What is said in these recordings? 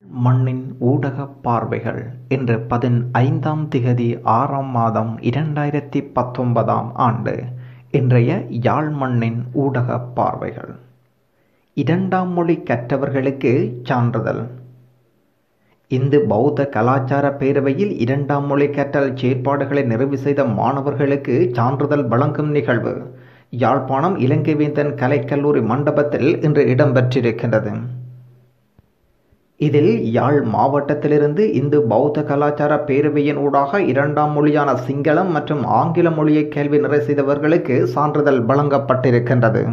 மண்ணின் ஊடகப் பார்வைகள் இன்று பதினைந்தாம் திகதி ஆறாம் மாதம் இரண்டாயிரத்தி பத்தொன்பதாம் ஆண்டு இன்றைய யாழ் மண்ணின் ஊடகப் பார்வைகள் இரண்டாம் மொழி கற்றவர்களுக்கு சான்றிதழ் இந்து பௌத்த கலாச்சார பேரவையில் இரண்டாம் மொழி கற்றல் செயற்பாடுகளை நிறைவு செய்த மாணவர்களுக்கு சான்றிதழ் வழங்கும் நிகழ்வு யாழ்ப்பாணம் இலங்கைவேந்தன் கலைக்கல்லூரி மண்டபத்தில் இன்று இடம்பெற்றிருக்கின்றது இதில் யாழ் மாவட்டத்திலிருந்து இந்து பௌத்த கலாச்சார பேரவையின் ஊடாக இரண்டாம் மொழியான சிங்களம் மற்றும் ஆங்கில மொழியை கேள்வி நிறை செய்தவர்களுக்கு சான்றிதழ் வழங்கப்பட்டிருக்கின்றது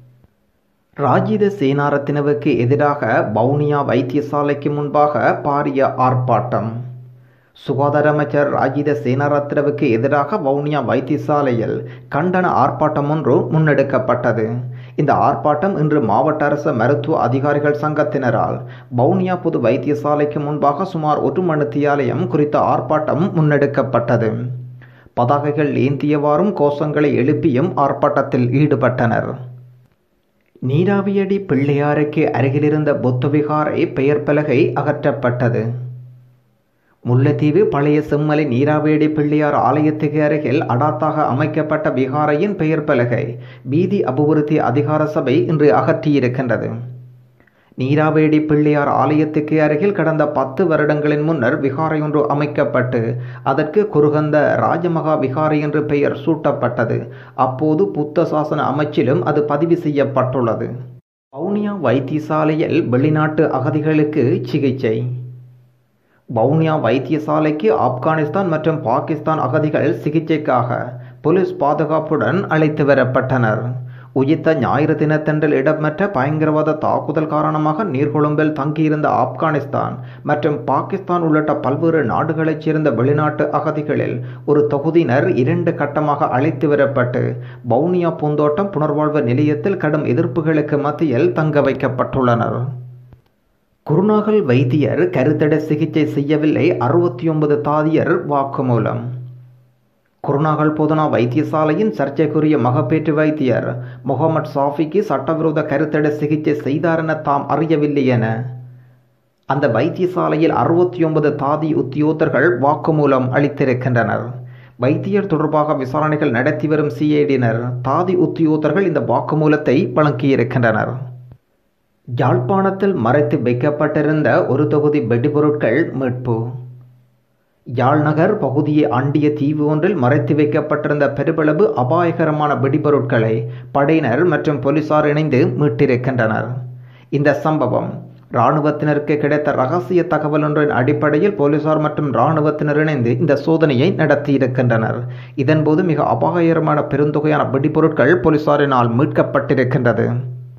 ராஜித சேனாரத்தினவுக்கு எதிராக வவுனியா வைத்தியசாலைக்கு முன்பாக பாரிய ஆர்ப்பாட்டம் சுகாதார அமைச்சர் ராஜித சேனாரத்னவுக்கு எதிராக வவுனியா வைத்தியசாலையில் கண்டன ஆர்ப்பாட்டம் ஒன்று முன்னெடுக்கப்பட்டது இந்த ஆர்ப்பாட்டம் இன்று மாவட்ட அரசு மருத்துவ அதிகாரிகள் சங்கத்தினரால் வவுனியா பொது வைத்தியசாலைக்கு முன்பாக சுமார் ஒரு மணித்தியாலயம் குறித்த ஆர்ப்பாட்டம் முன்னெடுக்கப்பட்டது பதாகைகள் ஏந்தியவாறும் கோஷங்களை எழுப்பியும் ஆர்ப்பாட்டத்தில் ஈடுபட்டனர் நீராவியடி பிள்ளையாருக்கு அருகிலிருந்த புத்தவிகாரை பெயர் பலகை அகற்றப்பட்டது முல்லைத்தீவு பழைய செம்மலை நீராவேடி பிள்ளையார் ஆலயத்துக்கு அருகில் அடாத்தாக அமைக்கப்பட்ட விகாரையின் பெயர் பலகை வீதி அபிவிருத்தி அதிகார சபை இன்று அகற்றியிருக்கின்றது நீராவேடி பிள்ளையார் ஆலயத்துக்கு அருகில் கடந்த பத்து வருடங்களின் முன்னர் விகாரை ஒன்று அமைக்கப்பட்டு அதற்கு குருகந்த ராஜமகா விகாரை என்று பெயர் சூட்டப்பட்டது அப்போது புத்த சாசன அமைச்சிலும் அது பதிவு செய்யப்பட்டுள்ளது வவுனியா வைத்தியசாலையில் வெளிநாட்டு அகதிகளுக்கு சிகிச்சை வவுனியா வைத்தியசாலைக்கு ஆப்கானிஸ்தான் மற்றும் பாகிஸ்தான் அகதிகள் சிகிச்சைக்காக போலீஸ் பாதுகாப்புடன் அழைத்து வரப்பட்டனர் உயிர்த்த ஞாயிறு தினத்தன்றில் இடம்பெற்ற பயங்கரவாத தாக்குதல் காரணமாக நீர்கொழும்பில் தங்கியிருந்த ஆப்கானிஸ்தான் மற்றும் பாகிஸ்தான் உள்ளிட்ட பல்வேறு நாடுகளைச் சேர்ந்த வெளிநாட்டு அகதிகளில் ஒரு தொகுதியினர் இரண்டு கட்டமாக அழைத்து வரப்பட்டு வவுனியா பூந்தோட்டம் புனர்வாழ்வு நிலையத்தில் கடும் எதிர்ப்புகளுக்கு மத்தியில் தங்க வைக்கப்பட்டுள்ளனர் குருநாகல் வைத்தியர் கருத்தடை சிகிச்சை செய்யவில்லை அறுபத்தி ஒன்பது தாதியர் வாக்குமூலம் குருநாகல் போதனா வைத்தியசாலையின் சர்ச்சைக்குரிய மகப்பேற்று வைத்தியர் முகமது சாஃபிக்கு சட்டவிரோத கருத்தடை சிகிச்சை செய்தார் என தாம் அறியவில்லை என அந்த வைத்தியசாலையில் அறுபத்தி ஒன்பது தாதி உத்தியோகர்கள் வாக்குமூலம் அளித்திருக்கின்றனர் வைத்தியர் தொடர்பாக விசாரணைகள் நடத்தி வரும் சிஐடியினர் தாதி உத்தியோகர்கள் இந்த வாக்குமூலத்தை வழங்கியிருக்கின்றனர் யாழ்ப்பாணத்தில் மறைத்து வைக்கப்பட்டிருந்த ஒரு தொகுதி வெடிபொருட்கள் மீட்பு யாழ்நகர் பகுதியை அண்டிய தீவு ஒன்றில் மறைத்து வைக்கப்பட்டிருந்த பெருமளவு அபாயகரமான வெடிபொருட்களை படையினர் மற்றும் போலீசார் இணைந்து மீட்டிருக்கின்றனர் இந்த சம்பவம் இராணுவத்தினருக்கு கிடைத்த ரகசிய தகவல் ஒன்றின் அடிப்படையில் போலீசார் மற்றும் இராணுவத்தினர் இணைந்து இந்த சோதனையை நடத்தியிருக்கின்றனர் இதன்போது மிக அபாயகரமான பெருந்தொகையான வெடிபொருட்கள் போலீசாரினால் மீட்கப்பட்டிருக்கின்றது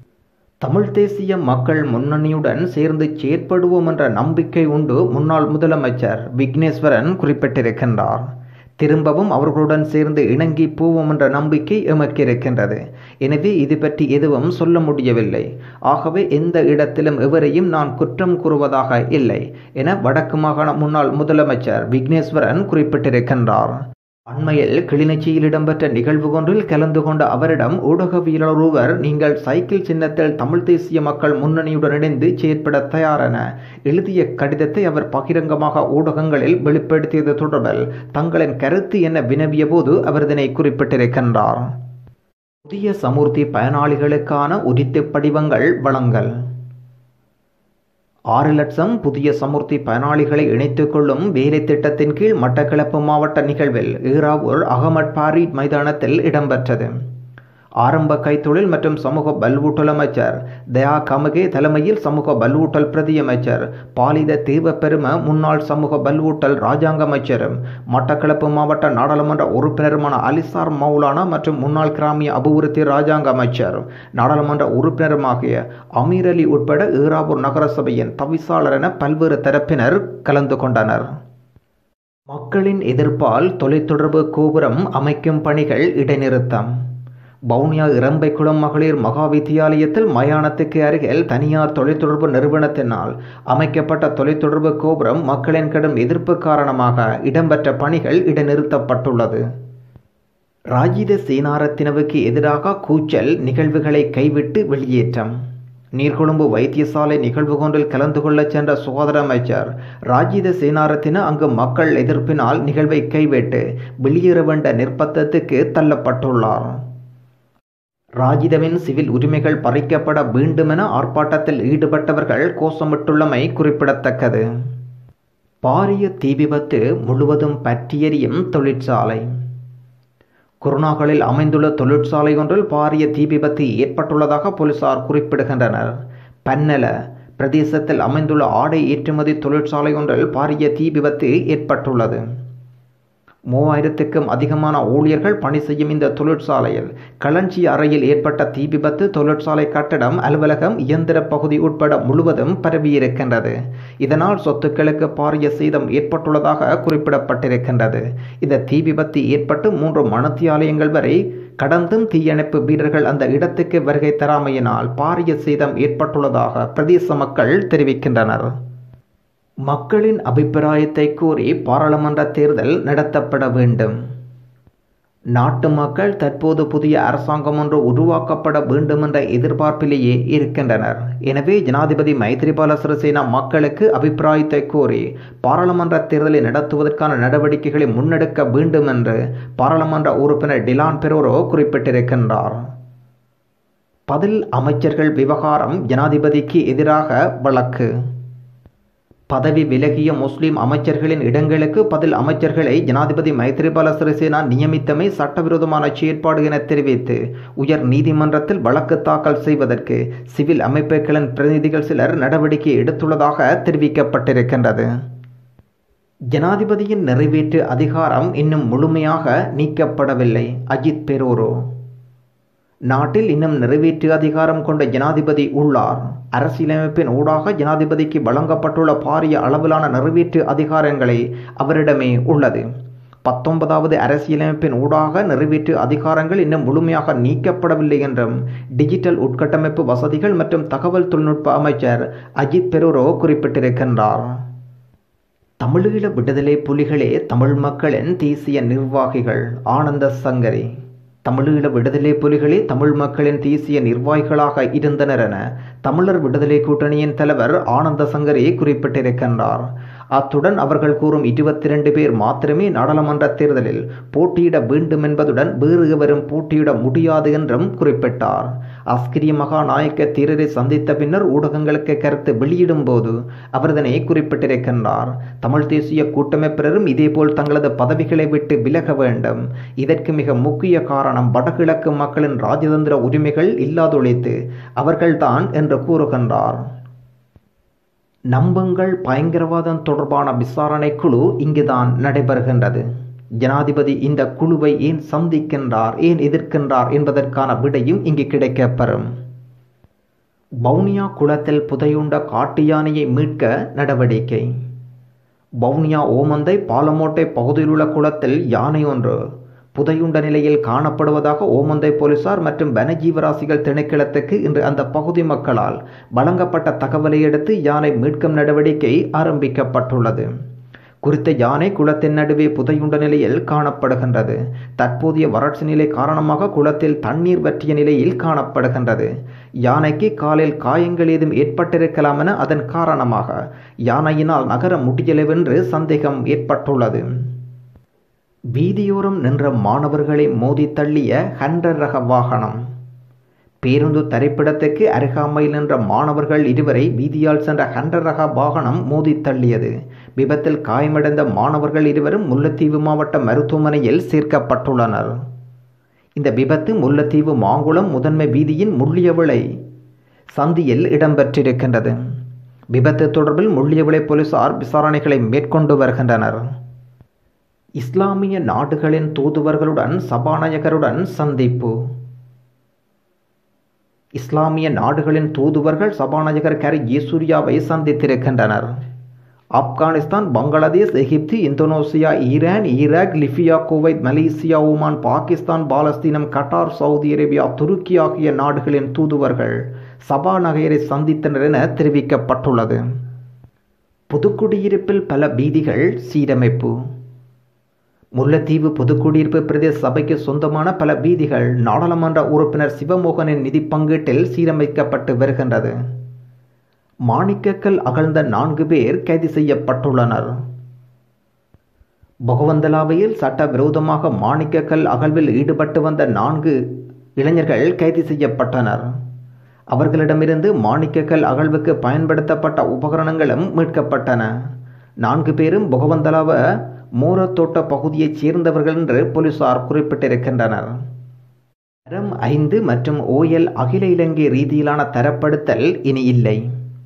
தமிழ் தேசிய மக்கள் முன்னணியுடன் சேர்ந்து செயற்படுவோம் என்ற நம்பிக்கை உண்டு முன்னாள் முதலமைச்சர் விக்னேஸ்வரன் குறிப்பிட்டிருக்கின்றார் திரும்பவும் அவர்களுடன் சேர்ந்து இணங்கி போவோம் என்ற நம்பிக்கை எமக்கு இருக்கின்றது எனவே இது பற்றி எதுவும் சொல்ல முடியவில்லை ஆகவே எந்த இடத்திலும் எவரையும் நான் குற்றம் கூறுவதாக இல்லை என வடக்கு மாகாண முன்னாள் முதலமைச்சர் விக்னேஸ்வரன் குறிப்பிட்டிருக்கின்றார் அண்மையில் கிளிநொச்சியில் இடம்பெற்ற நிகழ்வு ஒன்றில் கலந்து கொண்ட அவரிடம் ஊடகவியலாளர் ஒருவர் நீங்கள் சைக்கிள் சின்னத்தில் தமிழ் தேசிய மக்கள் முன்னணியுடன் இணைந்து செயற்பட தயாரென எழுதிய கடிதத்தை அவர் பகிரங்கமாக ஊடகங்களில் வெளிப்படுத்தியது தொடர்பில் தங்களின் கருத்து என வினவிய போது அவர் இதனை குறிப்பிட்டிருக்கின்றார் புதிய சமூர்த்தி பயனாளிகளுக்கான உரித்து படிவங்கள் வழங்கல் ஆறு லட்சம் புதிய சமுர்த்தி பயனாளிகளை இணைத்துக் கொள்ளும் வேலை திட்டத்தின் கீழ் மட்டக்களப்பு மாவட்ட நிகழ்வில் ஈராவூர் அகமட் பாரீட் மைதானத்தில் இடம்பெற்றது ஆரம்ப கைத்தொழில் மற்றும் சமூக பல்வூட்டல் அமைச்சர் தயா கமகே தலைமையில் சமூக பல்வூட்டல் பிரதி அமைச்சர் பாலித தேவப்பெரும முன்னாள் சமூக பல்வூட்டல் ராஜாங்க அமைச்சரும் மட்டக்களப்பு மாவட்ட நாடாளுமன்ற உறுப்பினருமான அலிசார் மௌலானா மற்றும் முன்னாள் கிராமிய அபிவிருத்தி ராஜாங்க அமைச்சர் நாடாளுமன்ற உறுப்பினருமாகிய அமீர் அலி உட்பட ஈராவூர் நகரசபையின் தவிசாளர் என பல்வேறு தரப்பினர் கலந்து கொண்டனர் மக்களின் எதிர்ப்பால் தொலைத்தொடர்பு கோபுரம் அமைக்கும் பணிகள் இடைநிறுத்தம் வவுனியா இரம்பைக்குளம் மகளிர் மகா வித்தியாலயத்தில் மயானத்துக்கு அருகில் தனியார் தொலைத்தொடர்பு நிறுவனத்தினால் அமைக்கப்பட்ட தொலைத்தொடர்பு கோபுரம் மக்களின் கடும் எதிர்ப்பு காரணமாக இடம்பெற்ற பணிகள் இடைநிறுத்தப்பட்டுள்ளது ராஜித சேனாரத்தினவுக்கு எதிராக கூச்சல் நிகழ்வுகளை கைவிட்டு வெளியேற்றம் நீர்கொழும்பு வைத்தியசாலை நிகழ்வு ஒன்றில் கலந்து கொள்ளச் சென்ற சுகாதார அமைச்சர் ராஜித சேனாரத்தின அங்கு மக்கள் எதிர்ப்பினால் நிகழ்வை கைவிட்டு வெளியேற வேண்ட நிர்பந்தத்துக்கு தள்ளப்பட்டுள்ளார் ராஜிதவின் சிவில் உரிமைகள் பறிக்கப்பட வேண்டுமென ஆர்ப்பாட்டத்தில் ஈடுபட்டவர்கள் கோஷமிட்டுள்ளமை குறிப்பிடத்தக்கது பாரிய தீ விபத்து முழுவதும் பற்றியெறியும் தொழிற்சாலை குருணாகலில் அமைந்துள்ள தொழிற்சாலை ஒன்றில் பாரிய தீ விபத்து ஏற்பட்டுள்ளதாக போலீசார் குறிப்பிடுகின்றனர் பன்னல பிரதேசத்தில் அமைந்துள்ள ஆடை ஏற்றுமதி தொழிற்சாலை ஒன்றில் பாரிய தீ விபத்து ஏற்பட்டுள்ளது மூவாயிரத்துக்கும் அதிகமான ஊழியர்கள் பணி செய்யும் இந்த தொழிற்சாலையில் களஞ்சி அறையில் ஏற்பட்ட தீ விபத்து தொழிற்சாலை கட்டடம் அலுவலகம் இயந்திர பகுதி உட்பட முழுவதும் பரவியிருக்கின்றது இதனால் சொத்துக்களுக்கு பாரிய சேதம் ஏற்பட்டுள்ளதாக குறிப்பிடப்பட்டிருக்கின்றது இந்த தீ விபத்து ஏற்பட்டு மூன்று மணத்தியாலயங்கள் வரை கடந்தும் தீயணைப்பு வீரர்கள் அந்த இடத்துக்கு வருகை தராமையினால் பாரிய சேதம் ஏற்பட்டுள்ளதாக பிரதேச மக்கள் தெரிவிக்கின்றனர் மக்களின் அபிப்பிராயத்தை கூறி பாராளுமன்ற தேர்தல் நடத்தப்பட வேண்டும் நாட்டு மக்கள் தற்போது புதிய அரசாங்கம் ஒன்று உருவாக்கப்பட வேண்டும் என்ற எதிர்பார்ப்பிலேயே இருக்கின்றனர் எனவே ஜனாதிபதி மைத்ரிபால சிறிசேனா மக்களுக்கு அபிப்பிராயத்தை கோரி பாராளுமன்ற தேர்தலை நடத்துவதற்கான நடவடிக்கைகளை முன்னெடுக்க வேண்டும் என்று பாராளுமன்ற உறுப்பினர் டிலான் பெரோரோ குறிப்பிட்டிருக்கின்றார் பதில் அமைச்சர்கள் விவகாரம் ஜனாதிபதிக்கு எதிராக வழக்கு பதவி விலகிய முஸ்லிம் அமைச்சர்களின் இடங்களுக்கு பதில் அமைச்சர்களை ஜனாதிபதி மைத்ரிபால சிறிசேனா நியமித்தமை சட்டவிரோதமான செயற்பாடு என தெரிவித்து உயர் நீதிமன்றத்தில் வழக்கு தாக்கல் செய்வதற்கு சிவில் அமைப்புகளின் பிரதிநிதிகள் சிலர் நடவடிக்கை எடுத்துள்ளதாக தெரிவிக்கப்பட்டிருக்கின்றது ஜனாதிபதியின் நிறைவேற்று அதிகாரம் இன்னும் முழுமையாக நீக்கப்படவில்லை அஜித் பெரோரோ நாட்டில் இன்னும் நிறைவேற்று அதிகாரம் கொண்ட ஜனாதிபதி உள்ளார் அரசியலமைப்பின் ஊடாக ஜனாதிபதிக்கு வழங்கப்பட்டுள்ள பாரிய அளவிலான நிறைவேற்று அதிகாரங்களை அவரிடமே உள்ளது பத்தொன்பதாவது அரசியலமைப்பின் ஊடாக நிறைவேற்று அதிகாரங்கள் இன்னும் முழுமையாக நீக்கப்படவில்லை என்றும் டிஜிட்டல் உட்கட்டமைப்பு வசதிகள் மற்றும் தகவல் தொழில்நுட்ப அமைச்சர் அஜித் பெரூரோ குறிப்பிட்டிருக்கின்றார் தமிழீழ விடுதலை புலிகளே தமிழ் மக்களின் தேசிய நிர்வாகிகள் ஆனந்த சங்கரி தமிழீழ விடுதலை புலிகளே தமிழ் மக்களின் தேசிய நிர்வாகிகளாக இருந்தனர் என தமிழர் விடுதலை கூட்டணியின் தலைவர் ஆனந்த சங்கரி குறிப்பிட்டிருக்கின்றார் அத்துடன் அவர்கள் கூறும் இருபத்தி ரெண்டு பேர் மாத்திரமே நாடாளுமன்ற தேர்தலில் போட்டியிட வேண்டும் என்பதுடன் வேறு எவரும் போட்டியிட முடியாது என்றும் குறிப்பிட்டார் அஸ்கிரிய மகாநாயக்க தீரரை சந்தித்த பின்னர் ஊடகங்களுக்கு கருத்து வெளியிடும் போது அவர் இதனை குறிப்பிட்டிருக்கின்றார் தமிழ் தேசிய கூட்டமைப்பினரும் இதேபோல் தங்களது பதவிகளை விட்டு விலக வேண்டும் இதற்கு மிக முக்கிய காரணம் வடகிழக்கு மக்களின் ராஜதந்திர உரிமைகள் இல்லாதொழித்து அவர்கள்தான் என்று கூறுகின்றார் நம்புங்கள் பயங்கரவாதம் தொடர்பான விசாரணை குழு இங்குதான் நடைபெறுகின்றது ஜனாதிபதி இந்த குழுவை ஏன் சந்திக்கின்றார் ஏன் எதிர்க்கின்றார் என்பதற்கான விடையும் இங்கு கிடைக்கப்பெறும் வவுனியா குளத்தில் புதையுண்ட காட்டு யானையை மீட்க நடவடிக்கை வவுனியா ஓமந்தை பாலமோட்டை பகுதியில் உள்ள குளத்தில் யானை ஒன்று புதையுண்ட நிலையில் காணப்படுவதாக ஓமந்தை போலீசார் மற்றும் வனஜீவராசிகள் திணைக்களத்துக்கு இன்று அந்த பகுதி மக்களால் வழங்கப்பட்ட தகவலை அடுத்து யானை மீட்கும் நடவடிக்கை ஆரம்பிக்கப்பட்டுள்ளது குறித்த யானை குளத்தின் நடுவே புதையுண்ட நிலையில் காணப்படுகின்றது தற்போதைய வறட்சி நிலை காரணமாக குளத்தில் தண்ணீர் வற்றிய நிலையில் காணப்படுகின்றது யானைக்கு காலில் காயங்கள் ஏதும் ஏற்பட்டிருக்கலாம் என அதன் காரணமாக யானையினால் நகர முடியலவென்று சந்தேகம் ஏற்பட்டுள்ளது வீதியோரம் நின்ற மாணவர்களை மோதி தள்ளிய ஹண்டர் ரக வாகனம் பேருந்து தரிப்பிடத்துக்கு அருகாமையில் நின்ற மாணவர்கள் இருவரை வீதியால் சென்ற ஹண்டர் ரக வாகனம் மோதி தள்ளியது விபத்தில் காயமடைந்த மாணவர்கள் இருவரும் முல்லைத்தீவு மாவட்ட மருத்துவமனையில் சேர்க்கப்பட்டுள்ளனர் இந்த விபத்து முல்லைத்தீவு மாங்குளம் முதன்மை வீதியின் முள்ளியவிளை சந்தியில் இடம்பெற்றிருக்கின்றது விபத்து தொடர்பில் முள்ளியவிளை போலீசார் விசாரணைகளை மேற்கொண்டு வருகின்றனர் இஸ்லாமிய நாடுகளின் தூதுவர்களுடன் சபாநாயகருடன் சந்திப்பு இஸ்லாமிய நாடுகளின் தூதுவர்கள் சபாநாயகர் கரி ஈசூரியாவை சந்தித்திருக்கின்றனர் ஆப்கானிஸ்தான் பங்களாதேஷ் எகிப்து Indonesia Iran Iraq Libya Kuwait Malaysia Oman Pakistan பாலஸ்தீனம் கட்டார் சவுதி அரேபியா துருக்கி ஆகிய நாடுகளின் தூதுவர்கள் சபாநாயகரை சந்தித்தனர் என தெரிவிக்கப்பட்டுள்ளது புதுக்குடியிருப்பில் பல வீதிகள் சீரமைப்பு முல்லைத்தீவு பொதுக்குடியிருப்பு பிரதேச சபைக்கு சொந்தமான பல வீதிகள் நாடாளுமன்ற உறுப்பினர் சிவமோகனின் நிதி பங்கீட்டில் சீரமைக்கப்பட்டு வருகின்றது மாணிக்கக்கல் அகழ்ந்த நான்கு பேர் கைது செய்யப்பட்டுள்ளனர் பொகவந்தலாவையில் சட்டவிரோதமாக மாணிக்கக்கல் அகழ்வில் ஈடுபட்டு வந்த நான்கு இளைஞர்கள் கைது செய்யப்பட்டனர் அவர்களிடமிருந்து மாணிக்கக்கல் அகழ்வுக்கு பயன்படுத்தப்பட்ட உபகரணங்களும் மீட்கப்பட்டன நான்கு பேரும் பொகவந்தலாவ மூரத்தோட்ட பகுதியைச் சேர்ந்தவர்கள் என்று போலீசார் குறிப்பிட்டிருக்கின்றனர் தரம் ஐந்து மற்றும் ஓஎல் அகில இலங்கை ரீதியிலான தரப்படுத்தல் இனி இல்லை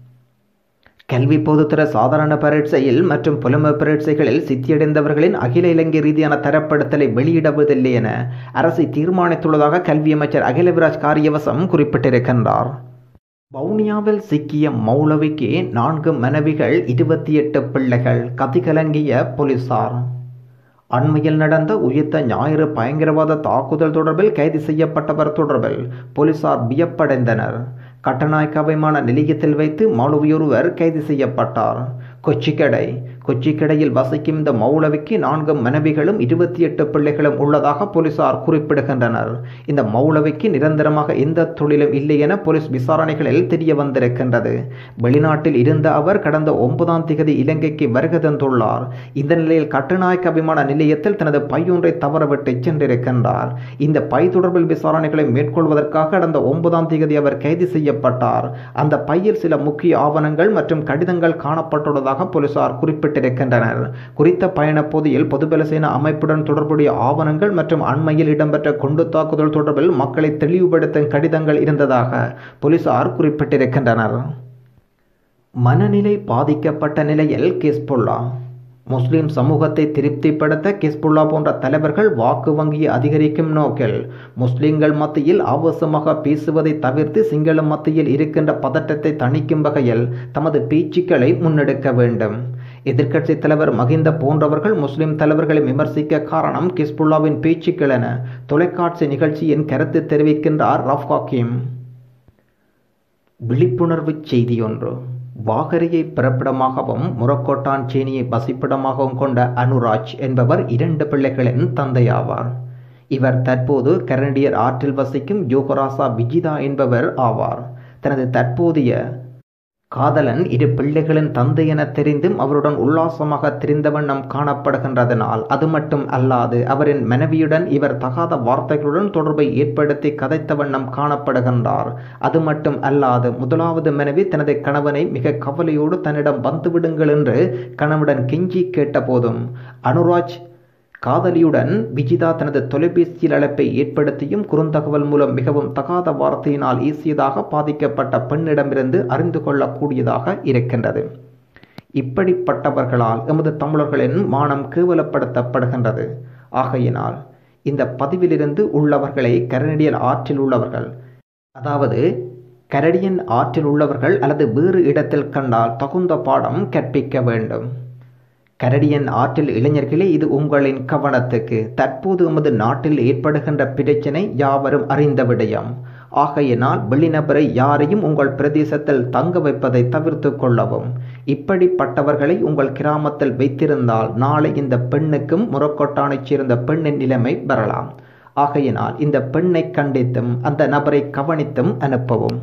கல்வி பொதுத்தர சாதாரண பரீட்சையில் மற்றும் புலமை பரீட்சைகளில் சித்தியடைந்தவர்களின் அகில இலங்கை ரீதியான தரப்படுத்தலை வெளியிடுவதில்லை என அரசை தீர்மானித்துள்ளதாக கல்வி அமைச்சர் அகிலவிராஜ் காரியவசம் குறிப்பிட்டிருக்கின்றார் வவுனியாவில் சிக்கிய மௌலவிக்கு நான்கு மனைவிகள் இருபத்தி எட்டு பிள்ளைகள் கதிகலங்கிய போலீசார் அண்மையில் நடந்த உயிர்த்த ஞாயிறு பயங்கரவாத தாக்குதல் தொடர்பில் கைது செய்யப்பட்டவர் தொடர்பில் போலீசார் வியப்படைந்தனர் கட்டநாயக்க விமான நிலையத்தில் வைத்து மௌலவியொருவர் கைது செய்யப்பட்டார் கொச்சிக்கடை கொச்சிக்கடையில் வசிக்கும் இந்த மௌலவிக்கு நான்கு மனைவிகளும் இருபத்தி எட்டு பிள்ளைகளும் உள்ளதாக போலீசார் குறிப்பிடுகின்றனர் இந்த மௌலவிக்கு நிரந்தரமாக எந்த தொழிலும் இல்லை என போலீஸ் விசாரணைகளில் தெரிய வந்திருக்கின்றது வெளிநாட்டில் இருந்த அவர் கடந்த ஒன்பதாம் திகதி இலங்கைக்கு வருகை தந்துள்ளார் இந்த நிலையில் கட்டுநாயக்க விமான நிலையத்தில் தனது பையொன்றை தவறவிட்டு சென்றிருக்கின்றார் இந்த பை தொடர்பில் விசாரணைகளை மேற்கொள்வதற்காக கடந்த ஒன்பதாம் திகதி அவர் கைது செய்யப்பட்டார் அந்த பையில் சில முக்கிய ஆவணங்கள் மற்றும் கடிதங்கள் காணப்பட்டுள்ளதாக போலீசார் குறிப்பிட்டிருக்கின்றனர் குறித்த பயண பொதியில் பொதுபல சேனா அமைப்புடன் தொடர்புடைய ஆவணங்கள் மற்றும் அண்மையில் இடம்பெற்ற குண்டு தாக்குதல் தொடர்பில் மக்களை தெளிவுபடுத்தும் கடிதங்கள் இருந்ததாக போலீசார் குறிப்பிட்டிருக்கின்றனர் மனநிலை பாதிக்கப்பட்ட நிலையில் கிஸ்புல்லா முஸ்லிம் சமூகத்தை திருப்திப்படுத்த கிஸ்புல்லா போன்ற தலைவர்கள் வாக்கு வங்கியை அதிகரிக்கும் நோக்கில் முஸ்லிம்கள் மத்தியில் ஆபாசமாக பேசுவதை தவிர்த்து சிங்கள மத்தியில் இருக்கின்ற பதட்டத்தை தணிக்கும் வகையில் தமது பேச்சுக்களை முன்னெடுக்க வேண்டும் எதிர்க்கட்சி தலைவர் மகிந்த போன்றவர்கள் முஸ்லிம் தலைவர்களை விமர்சிக்க காரணம் கிஸ்புல்லாவின் பேச்சுக்கள் என தொலைக்காட்சி நிகழ்ச்சியின் கருத்து தெரிவிக்கின்றார் ரஃப் ஹாக்கிம் விழிப்புணர்வு செய்தி ஒன்று வாகரையை பிறப்பிடமாகவும் முரக்கோட்டான் சேனியை வசிப்பிடமாகவும் கொண்ட அனுராஜ் என்பவர் இரண்டு பிள்ளைகளின் தந்தையாவார் இவர் தற்போது கரண்டியர் ஆற்றில் வசிக்கும் யோகராசா விஜிதா என்பவர் ஆவார் தனது தற்போதைய காதலன் இரு பிள்ளைகளின் தந்தை என தெரிந்தும் அவருடன் உல்லாசமாக திரிந்த வண்ணம் காணப்படுகின்றதனால் அது மட்டும் அல்லாது அவரின் மனைவியுடன் இவர் தகாத வார்த்தைகளுடன் தொடர்பை ஏற்படுத்தி கதைத்த வண்ணம் காணப்படுகின்றார் அது மட்டும் அல்லாது முதலாவது மனைவி தனது கணவனை மிக கவலையோடு தன்னிடம் வந்துவிடுங்கள் என்று கணவனுடன் கெஞ்சி கேட்டபோதும் அனுராஜ் காதலியுடன் விஜிதா தனது தொலைபேசியில் அழைப்பை ஏற்படுத்தியும் குறுந்தகவல் மூலம் மிகவும் தகாத வார்த்தையினால் ஈசியதாக பாதிக்கப்பட்ட பெண்ணிடமிருந்து அறிந்து கொள்ளக்கூடியதாக இருக்கின்றது இப்படிப்பட்டவர்களால் எமது தமிழர்களின் மானம் கேவலப்படுத்தப்படுகின்றது ஆகையினால் இந்த பதிவிலிருந்து உள்ளவர்களை கரடியல் ஆற்றில் உள்ளவர்கள் அதாவது கரடியன் ஆற்றில் உள்ளவர்கள் அல்லது வேறு இடத்தில் கண்டால் தகுந்த பாடம் கற்பிக்க வேண்டும் கரடியன் ஆற்றில் இளைஞர்களே இது உங்களின் கவனத்துக்கு தற்போது எமது நாட்டில் ஏற்படுகின்ற பிரச்சனை யாவரும் அறிந்த விடயம் ஆகையினால் வெளிநபரை யாரையும் உங்கள் பிரதேசத்தில் தங்க வைப்பதை தவிர்த்து கொள்ளவும் இப்படிப்பட்டவர்களை உங்கள் கிராமத்தில் வைத்திருந்தால் நாளை இந்த பெண்ணுக்கும் முரக்கொட்டானைச் சேர்ந்த பெண்ணின் நிலைமை வரலாம் ஆகையினால் இந்த பெண்ணை கண்டித்தும் அந்த நபரை கவனித்தும் அனுப்பவும்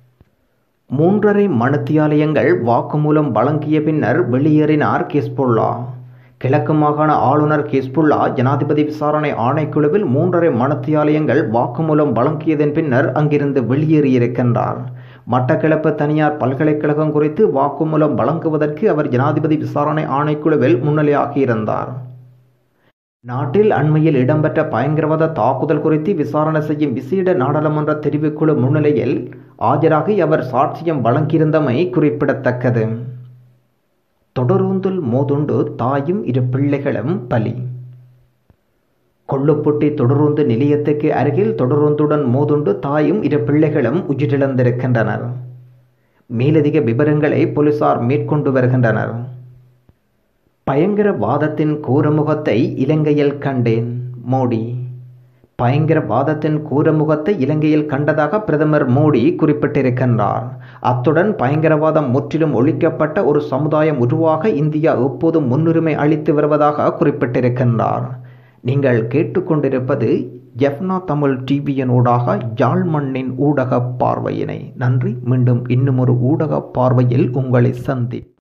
மூன்றரை மனுத்தியாலயங்கள் வாக்குமூலம் வழங்கிய பின்னர் வெளியேறினார் கிஸ்புல்லா கிழக்கு மாகாண ஆளுநர் கிஸ்புல்லா ஜனாதிபதி விசாரணை ஆணைக்குழுவில் மூன்றரை மனுத்தியாலயங்கள் வாக்குமூலம் வழங்கியதன் பின்னர் அங்கிருந்து வெளியேறியிருக்கின்றார் மட்டக்களப்பு தனியார் பல்கலைக்கழகம் குறித்து வாக்குமூலம் வழங்குவதற்கு அவர் ஜனாதிபதி விசாரணை ஆணைக்குழுவில் முன்னிலையாகியிருந்தார் நாட்டில் அண்மையில் இடம்பெற்ற பயங்கரவாத தாக்குதல் குறித்து விசாரணை செய்யும் விசேட நாடாளுமன்ற தெரிவுக்குழு முன்னிலையில் ஆஜராகி அவர் சாட்சியம் வழங்கியிருந்தமை குறிப்பிடத்தக்கது தொடரூந்துல் மோதுண்டு தாயும் இரு பிள்ளைகளும் பலி கொள்ளுப்பட்டி தொடருந்து நிலையத்துக்கு அருகில் தொடருந்துடன் மோதுண்டு தாயும் இரு பிள்ளைகளும் உயிரிழந்திருக்கின்றனர் மேலதிக விவரங்களை போலீசார் மேற்கொண்டு வருகின்றனர் பயங்கரவாதத்தின் கூரமுகத்தை இலங்கையில் கண்டேன் மோடி பயங்கரவாதத்தின் கூரமுகத்தை இலங்கையில் கண்டதாக பிரதமர் மோடி குறிப்பிட்டிருக்கின்றார் அத்துடன் பயங்கரவாதம் முற்றிலும் ஒழிக்கப்பட்ட ஒரு சமுதாயம் உருவாக இந்தியா எப்போதும் முன்னுரிமை அளித்து வருவதாக குறிப்பிட்டிருக்கின்றார் நீங்கள் கேட்டுக்கொண்டிருப்பது ஜெஃப்னா தமிழ் டிவியினூடாக யாழ் மண்ணின் ஊடக பார்வையினை நன்றி மீண்டும் இன்னும் ஒரு ஊடக பார்வையில் உங்களை சந்தி